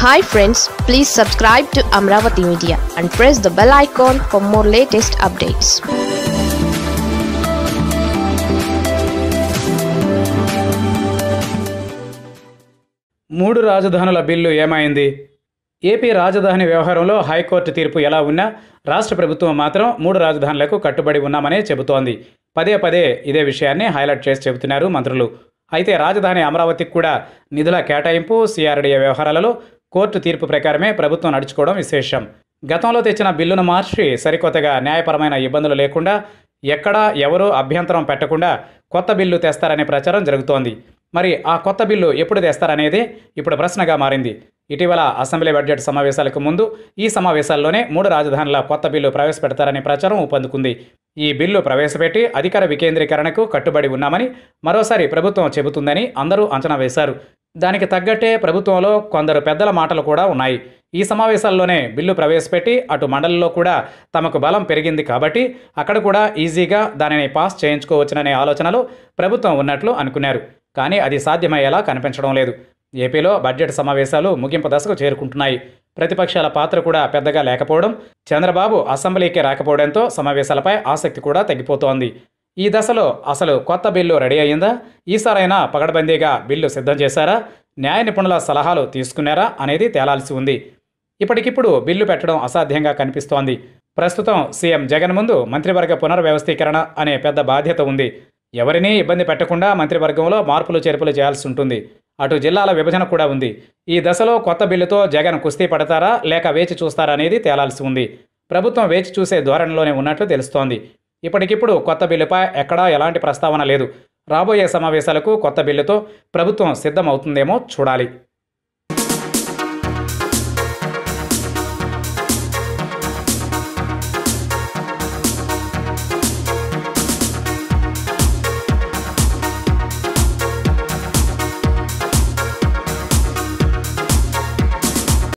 hi friends please subscribe to Amaravati media and press the bell icon for more latest updates మూడు రాజధానుల bill ఏమైంది AP రాజధాని వ్యవహారంలో high court తీర్పు ఎలా ఉన్నా రాష్ట్ర ప్రభుత్వం మాత్రం మూడు రాజధానులకు కట్టుబడి ఉన్నామనే చెబుతోంది పదే పదే ఇదే విషయాన్ని హైలైట్ చేసి చెబుతున్నారు మంత్రులు అయితే రాజధాని అమరావతికి కూడా నిధుల కేటాయింపు సిఆర్డీఏ వ్యవహారాలలో కోర్టు తీర్పు ప్రకారమే ప్రభుత్వం నడుచుకోవడం విశేషం గతంలో తెచ్చిన బిల్లును మార్చి సరికొత్తగా న్యాయపరమైన ఇబ్బందులు లేకుండా ఎక్కడా ఎవరూ అభ్యంతరం పెట్టకుండా కొత్త బిల్లు తెస్తారనే ప్రచారం జరుగుతోంది మరి ఆ కొత్త బిల్లు ఎప్పుడు తెస్తారనేది ఇప్పుడు ప్రశ్నగా మారింది ఇటీవల అసెంబ్లీ బడ్జెట్ సమావేశాలకు ముందు ఈ సమావేశాల్లోనే మూడు రాజధానుల కొత్త బిల్లు ప్రవేశపెడతారనే ప్రచారం ఊపందుకుంది ఈ బిల్లు ప్రవేశపెట్టి అధికార వికేంద్రీకరణకు కట్టుబడి ఉన్నామని మరోసారి ప్రభుత్వం చెబుతుందని అందరూ అంచనా వేశారు దానికి తగ్గట్టే ప్రభుత్వంలో కొందరు పెద్దల మాటలు కూడా ఉన్నాయి ఈ సమావేశాల్లోనే బిల్లు ప్రవేశపెట్టి అటు మండలిలో కూడా తమకు బలం పెరిగింది కాబట్టి అక్కడ కూడా ఈజీగా దానిని పాస్ చేయించుకోవచ్చుననే ఆలోచనలో ప్రభుత్వం ఉన్నట్లు అనుకున్నారు కానీ అది సాధ్యమయ్యేలా కనిపించడం లేదు ఏపీలో బడ్జెట్ సమావేశాలు ముగింపు దశకు చేరుకుంటున్నాయి ప్రతిపక్షాల పాత్ర కూడా పెద్దగా లేకపోవడం చంద్రబాబు అసెంబ్లీకి రాకపోవడంతో సమావేశాలపై ఆసక్తి కూడా తగ్గిపోతోంది ఈ దశలో అసలు కొత్త బిల్లు రెడీ అయ్యిందా ఈసారైనా పగడబందీగా బిల్లు సిద్ధం చేశారా న్యాయ నిపుణుల సలహాలు తీసుకున్నారా అనేది తేలాల్సి ఉంది ఇప్పటికిప్పుడు బిల్లు పెట్టడం అసాధ్యంగా కనిపిస్తోంది ప్రస్తుతం సీఎం జగన్ ముందు మంత్రివర్గ పునర్వ్యవస్థీకరణ అనే పెద్ద బాధ్యత ఉంది ఎవరినీ ఇబ్బంది పెట్టకుండా మంత్రివర్గంలో మార్పులు చేర్పులు చేయాల్సి ఉంటుంది అటు జిల్లాల విభజన కూడా ఉంది ఈ దశలో కొత్త బిల్లుతో జగన్ కుస్తీ పడతారా లేక వేచి చూస్తారా అనేది తేలాల్సి ఉంది ప్రభుత్వం వేచి చూసే ధోరణిలోనే ఉన్నట్లు తెలుస్తోంది ఇప్పటికిప్పుడు కొత్త బిల్లుపై ఎక్కడా ఎలాంటి ప్రస్తావన లేదు రాబోయే సమావేశాలకు కొత్త బిల్లుతో ప్రభుత్వం సిద్ధమవుతుందేమో చూడాలి